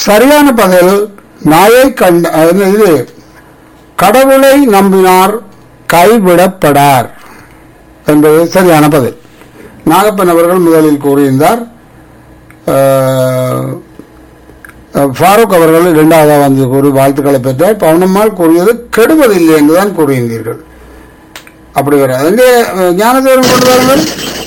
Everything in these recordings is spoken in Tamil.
சரியான பதில் நாயை கண்ட அது இது கடவுளை நம்பினார் கைவிடப்படார் என்பது சரியான பதில் நாகப்பன் அவர்கள் முதலில் கூறியிருந்தார் அஹ், அஹ், ஃபாரூக் அவர்கள் இரண்டாவதாக வந்து கூறி வாழ்த்துக்களை பெற்றார் பவுனம்மாள் கூறியது கெடுவதில்லை என்றுதான் கூறியிருந்தீர்கள் அப்படி வர எங்கே அஹ், ஞானதேவன் கொண்டு வாருங்கள்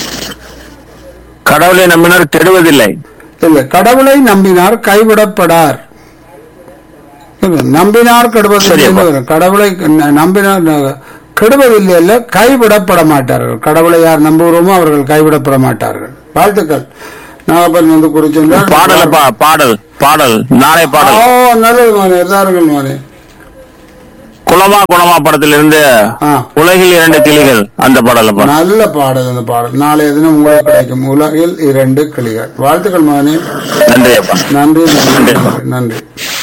கடவுளை நம்பினார் கெடுவதில்லை இல்ல கடவுளை நம்பினார் கைவிடப்படார் இல்ல, நம்பினார் கெடுவதில்லை சரி, அப்பா. என்று வரும். கடவுளை ந- நம்பினார் ந- கெடுவதில்லை அல்ல கைவிடப்பட மாட்டார்கள் கடவுளை யார் நம்புகிறோமோ அவர்கள் கைவிடப்பட மாட்டார்கள் வாழ்த்துக்கள் நாகப்பன் வந்து குறிச்சென்றார் பாடலப்பா பாடல் பாடல் நாளை ஓ பாடல் நல்லது மானே எல்லாருங்கள் மானே குலமா குணமா படத்திலிருந்து ஆ உலகில் இரண்டு கிளிகள் அந்த பாடலப்பா நல்ல பாடல் அந்த பாடல் நாளைய தினம் உங்களுக்கு கிடைக்கும் உலகில் இரண்டு கிளிகள் வாழ்த்துக்கள் மகனே நன்றி அப்பா நன்றி நன்றி நன்றி, நன்றி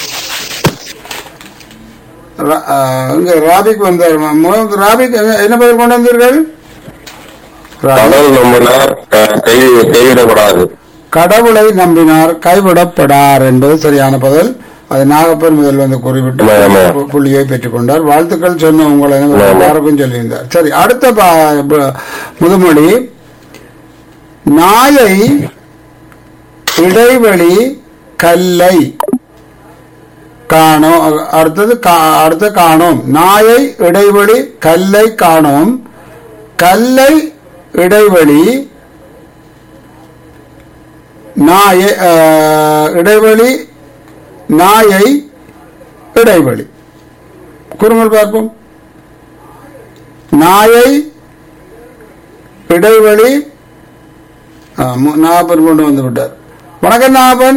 ரா- ஆ, இங்க ராபிக் வந்தார் மு- ராபிக் என்ன- என்ன பதில் கொண்டு வந்தீர்கள் ராபிக். கடவுள் நம்பினார் க- கை கைவிடப்படாது கடவுளை நம்பினார் கைவிடப்படார் என்பது சரியான பதில் அது நாகப்பன் முதல் வந்து குறிப்பிட்டு ஆமா, ஆமா. பு- புள்ளியை பெற்றுக் கொண்டார் வாழ்த்துக்கள் சொன்ன உங்களை ஆமா. எல்லாருக்கும் சொல்லியிருந்தார் சரி அடுத்த பா- ப- முதுமொழி நாயை இடைவெளி கல்லை காணோம் அடுத்தது கா- அடுத்து காணோம் நாயை இடைவெளி கல்லை காணோம் கல்லை இடைவெளி நாயை அஹ், இடைவெளி நாயை இடைவெளி குறுங்கள் பார்ப்போம் நாயை இடைவெளி ஆ, மு- நாகப்பன் கொண்டு வந்து விட்டார் வணக்கம் நாகப்பன்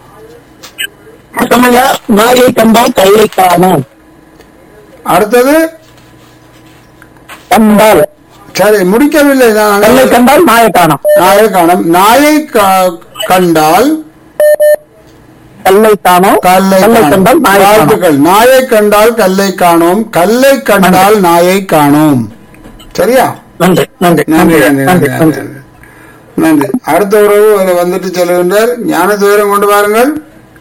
நாயை கண்டால் கையை காணும் அடுத்தது கண்டால் சரி முடிக்கவில்லை நான் கல்லை கண்டால் நாயை காணும் நாயை காணும் நாயை கா- கண்டால் கல்லை காணும் கல்லை கல்லை காணோம். கண்டால் நாயை காணும் வாழ்த்துக்கள் நாயை கண்டால் கல்லை காணோம் கல்லை கண்டால் நாயை காணோம் சரியா நன்றி நன்றி நன்றி நன்றி நன்றி நன்றி நன்றி நன்றி நன்றி. நன்றி அடுத்த உறவு ஒரு வந்துட்டு செல்கின்றார் ஞானசேகரன் கொண்டு வாருங்கள்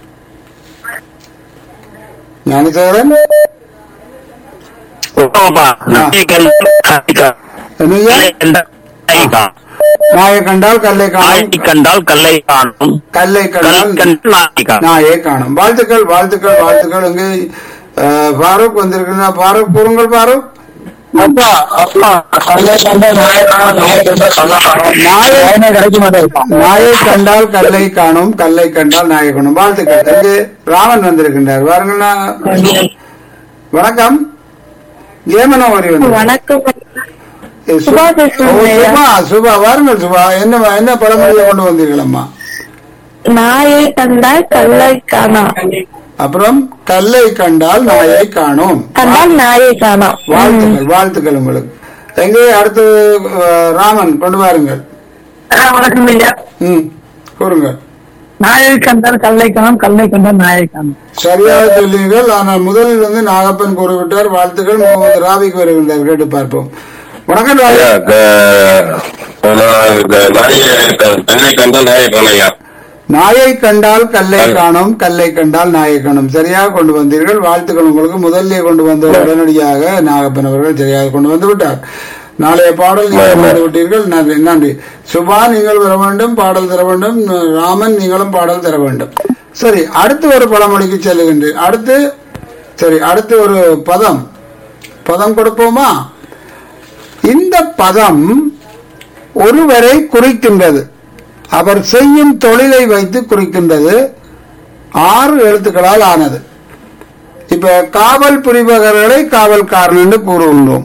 ஞானசேகரன் குலமாப்பா நாளை கண்டால் என்னய்யா கல்லை கண்டால் நாயை கண்டால் கல்லை காணும் நாளை கண்டால் கல்லை காணும் கல்லை கல் கண்டால் கண்டால் நாளை காணும் நாயை காணும் வாழ்த்துக்கள் வாழ்த்துக்கள் வாழ்த்துக்கள் இங்கு அஹ், ஃபாரூக் வந்திருக்கிறார் ஃபாரூக் கூறுங்கள் ஃபாரூக் அப்பா அப்பா கல்லை கண்டால் நாயை காணும் நாயை கண்டால் கல்லை காணும் நாயை நாயனே கிடைக்க மாட்டேன் நாயை கண்டால் கல்லை காணும் கல்லை கண்டால் நாயை காணும் வாழ்த்துக்கள் இங்கு ராமன் வந்திருக்கின்றார் வாருங்கள் நான் வணக்கம் ஏமனோவரி வந்து வணக்கம் ஏ, சு- சுபா பேசுறேன் ஓ, ஐயா. சுபா சுபா வாருங்கள் சுபா என்ன என்ன பழமொழியை கொண்டு வந்தீர்கள் அம்மா நாயை கண்டால் கல்லை காணோம் அப்புறம் கல்லை கண்டால் நாயை காணோம் கண்டால் நாயை காணோம் வாழ்த்துக்கள் வாழ்த்துக்கள் உங்களுக்கு எங்கே அடுத்து அஹ், ராமன் கொண்டு வாருங்கள் வணக்கம் ஐயா ம் கூறுங்கள் நாயை கண்டால் கல்லை காணும் கல்லை கண்டால் நாயை காணும் சரியாக சொன்னீர்கள் ஆனால் முதலில் வந்து நாகப்பன் கூறிவிட்டார் வாழ்த்துக்கள் முகமது ராவிக்கு வருகின்றார் கேட்டு பார்ப்போம் வணக்கம் ராவி ஐயா, க- நான் இந்த நாயை க- கண்ணை கண்டால் நாயை காணையா நாயை கண்டால் கல்லை காணும் கல்லை கண்டால் நாயை காணும் சரியாக கொண்டு வந்தீர்கள் வாழ்த்துக்கள் உங்களுக்கு முதல்ல கொண்டு வந்த உடனடியாக நாகப்பன் அவர்கள் சரியாக கொண்டு வந்து விட்டார் நாளைய பாடல் நீங்கள் வந்து விட்டீர்கள் நன்றி நன்றி சுபா நீங்கள் வர வேண்டும் பாடல் தர வேண்டும் ராமன் நீங்களும் பாடல் தர வேண்டும் சரி அடுத்து ஒரு பழமொழிக்கு செல்லுகின்றேன் அடுத்து சரி அடுத்து ஒரு பதம் பதம் கொடுப்போமா இந்த பதம் ஒருவரை குறிக்கின்றது அவர் செய்யும் தொழிலை வைத்து குறிக்கின்றது ஆறு எழுத்துக்களால் ஆனது இப்ப காவல் புரிபவர்களை காவல்காரன் என்று கூறுகின்றோம்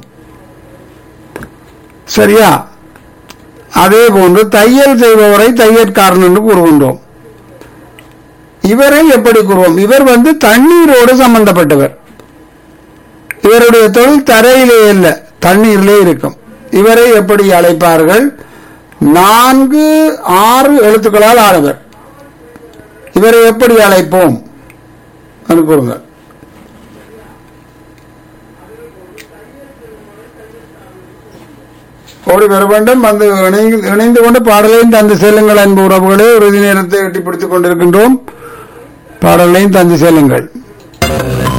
சரியா அதே போன்று தையல் செய்பவரை தையற்காரன் என்று கூறுகின்றோம் இவரை எப்படி கூறுவோம் இவர் வந்து தண்ணீரோடு சம்பந்தப்பட்டவர் இவருடைய தொழில் தரையிலே இல்ல தண்ணீரிலே இருக்கும் இவரை எப்படி அழைப்பார்கள் நான்கு ஆறு எழுத்துக்களால் ஆனவர் இவரை எப்படி அழைப்போம் என்று கூறுங்கள் ஓடி வர வேண்டும் வந்து இணைந்து இணைந்து கொண்டு பாடலையும் தந்து செல்லுங்கள் அன்பு உறவுகளே உறுதி நேரத்தை எட்டி பிடித்துக் கொண்டிருக்கின்றோம் பாடலையும் தந்து செல்லுங்கள்